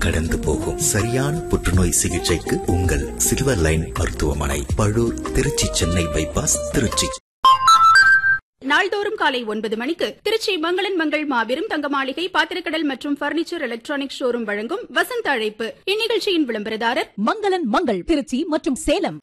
கடந்து போகும் சரியான புற்றுநோய் சிகிச்சைக்கு உங்கள் சில்வர் லைன் மருத்துவமனை பழூர் திருச்சி சென்னை பைபாஸ் திருச்சி நாள்தோறும் காலை ஒன்பது மணிக்கு திருச்சி மங்களன் மங்கள் மாபெரும் தங்க மாளிகை பாத்திரக்கடல் மற்றும் பர்னிச்சர் எலக்ட்ரானிக் ஷோரூம் வழங்கும் வசந்த அழைப்பு இந்நிகழ்ச்சியின் விளம்பரதாரர் மங்களன் மங்கள் திருச்சி மற்றும் சேலம்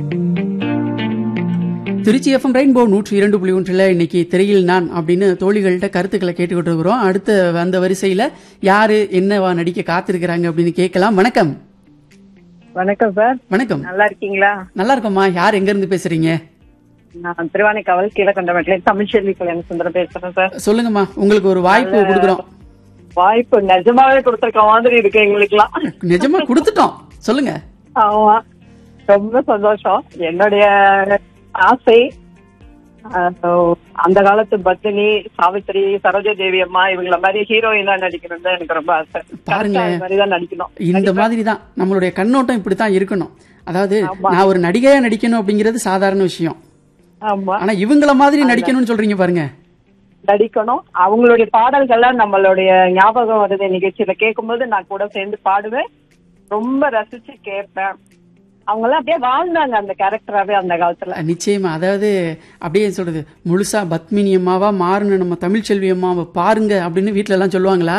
திருச்சி எஃப்எம் ரெயின்போ நூற்றி இரண்டு புள்ளி ஒன்றில் இன்னைக்கு திரையில் நான் அப்படின்னு தோழிகள்கிட்ட கருத்துக்களை கேட்டுக்கிட்டு இருக்கிறோம் அடுத்த அந்த வரிசையில யாரு என்னவா நடிக்க காத்திருக்கிறாங்க அப்படின்னு கேட்கலாம் வணக்கம் வணக்கம் சார் வணக்கம் நல்லா இருக்கீங்களா நல்லா இருக்கோம்மா யார் எங்க இருந்து பேசுறீங்க நான் திருவானைக்காவல் கீழக்கண்டமட்டில தமிழ்ச்செல்வி கல்யாண சுந்தரம் பேசுறேன் சார் சொல்லுங்கம்மா உங்களுக்கு ஒரு வாய்ப்பு கொடுக்குறோம் வாய்ப்பு நிஜமாவே கொடுத்திருக்க மாதிரி இருக்கு எங்களுக்குலாம் நிஜமா கொடுத்துட்டோம் சொல்லுங்க ஆமா ரொம்ப சந்தோஷம் என்னுடைய ஆசை அஹ், அந்த காலத்து பத்தினி சாவித்திரி சரோஜா தேவி அம்மா இவங்கள மாதிரி ஹீரோயினா நடிக்கணும் தான் எனக்கு ரொம்ப ஆசை பாருங்க. Correct ஆ அது மாதிரி தான் நடிக்கணும் இந்த மாதிரி தான் நம்மளுடைய கண்ணோட்டம் இப்படித்தான் இருக்கணும் அதாவது நான் ஒரு நடிகையா நடிக்கணும் அப்படிங்கிறது சாதாரண விஷயம் ஆமா ஆனா இவங்கள மாதிரி நடிக்கணும்னு சொல்றீங்க பாருங்க நடிக்கணும் அவங்களுடைய பாடல்கள்லாம் நம்மளுடைய ஞாபகம் வருது நிகழ்ச்சியில கேட்கும்போது நான் கூட சேர்ந்து பாடுவேன் ரொம்ப ரசிச்சு கேட்பேன் அவங்க எல்லாம் அப்படியே வாழ்ந்தாங்க அந்த கேரக்டராவே அந்த காலத்துல நிச்சயமா அதாவது அப்படியே சொல்றது முழுசா பத்மினி அம்மாவா மாறணும் நம்ம தமிழ்ச்செல்வி அம்மாவை பாருங்க அப்படின்னு வீட்ல எல்லாம் சொல்லுவாங்களா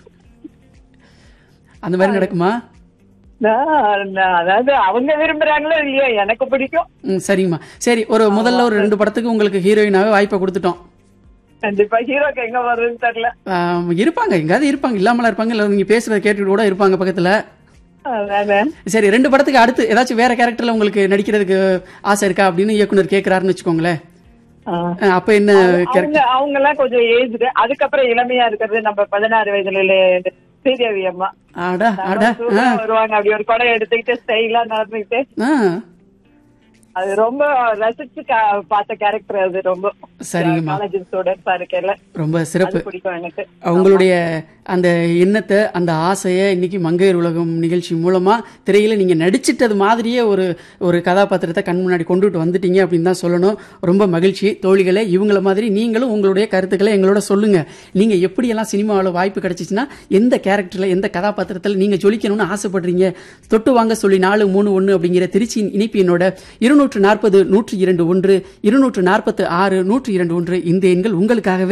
அந்த மாதிரி நடக்குமா நான் நான் அதாவது அவங்க விரும்புறாங்களோ இல்லையோ எனக்கு பிடிக்கும் ம், சரிங்கம்மா சரி ஒரு முதல்ல ஒரு ரெண்டு படத்துக்கு உங்களுக்கு ஹீரோயினாவே வாய்ப்பை கொடுத்துட்டோம் கண்டிப்பா ஹீரோக்கு எங்க வருதுன்னு தெரியல ஆம், இருப்பாங்க எங்காவது இருப்பாங்க இல்லாமலாம் இருப்பாங்க இல்ல நீங்க பேசுறத கேட்டுட்டு கூட இருப்பாங்க பக்கத்துல அதானே. சரி ரெண்டு படத்துக்கு அடுத்து ஏதாச்சும் வேற கேரக்டர்ல உங்களுக்கு நடிக்கிறதுக்கு ஆசை இருக்கா அப்படின்னு இயக்குனர் கேக்குறாருன்னு வச்சுக்கோங்களேன் ஆ. அஹ், அப்ப என்ன அவங்க கேரக்டர் அவங்க எல்லாம் கொஞ்சம் ஏஜ்டு அதுக்கப்புறம் இளமையா இருக்கிறது நம்ம பதினாறு வயதுல ஸ்ரீதேவி அம்மா அடா அடா சூப்பரா வருவாங்க அப்படி ஒரு குடம் எடுத்துக்கிட்டு ஸ்டைலா நடந்துக்கிட்டு ஆ அது ரொம்ப ரசிச்சு கா- பார்த்த கேரக்டர் அது ரொம்ப சரிங்கம்மா. காலேஜ் ஸ்டூடெண்ட்ஸா இருக்கல ரொம்ப சிறப்பு அது பிடிக்கும் எனக்கு உங்களுடைய அந்த எண்ணத்தை அந்த ஆசையை இன்னைக்கு மங்கையர் உலகம் நிகழ்ச்சி மூலமா திரையில நீங்க நடிச்சிட்டது மாதிரியே ஒரு ஒரு கதாபாத்திரத்தை கண் முன்னாடி கொண்டுட்டு வந்துட்டீங்க அப்படின்னு தான் சொல்லணும் ரொம்ப மகிழ்ச்சி தோழிகளே இவங்கள மாதிரி நீங்களும் உங்களுடைய கருத்துக்களை எங்களோட சொல்லுங்க நீங்க எப்படியெல்லாம் சினிமாவில் வாய்ப்பு கிடைச்சிச்சுன்னா எந்த கேரக்டர்ல எந்த கதாபாத்திரத்தில் நீங்க ஜொலிக்கணும்னு ஆசைப்படுறீங்க தொட்டு வாங்க சொல்லி நாலு மூணு ஒன்று அப்படிங்கிற திருச்சியின் இணைப்பு என்னோட இருநூற்று நாற்பது நூற்றி இரண்டு ஒன்று இருநூற்று நாற்பத்து ஆறு நூற்றி இரண்டு ஒன்று இந்த எண்கள் உங்களுக்காகவே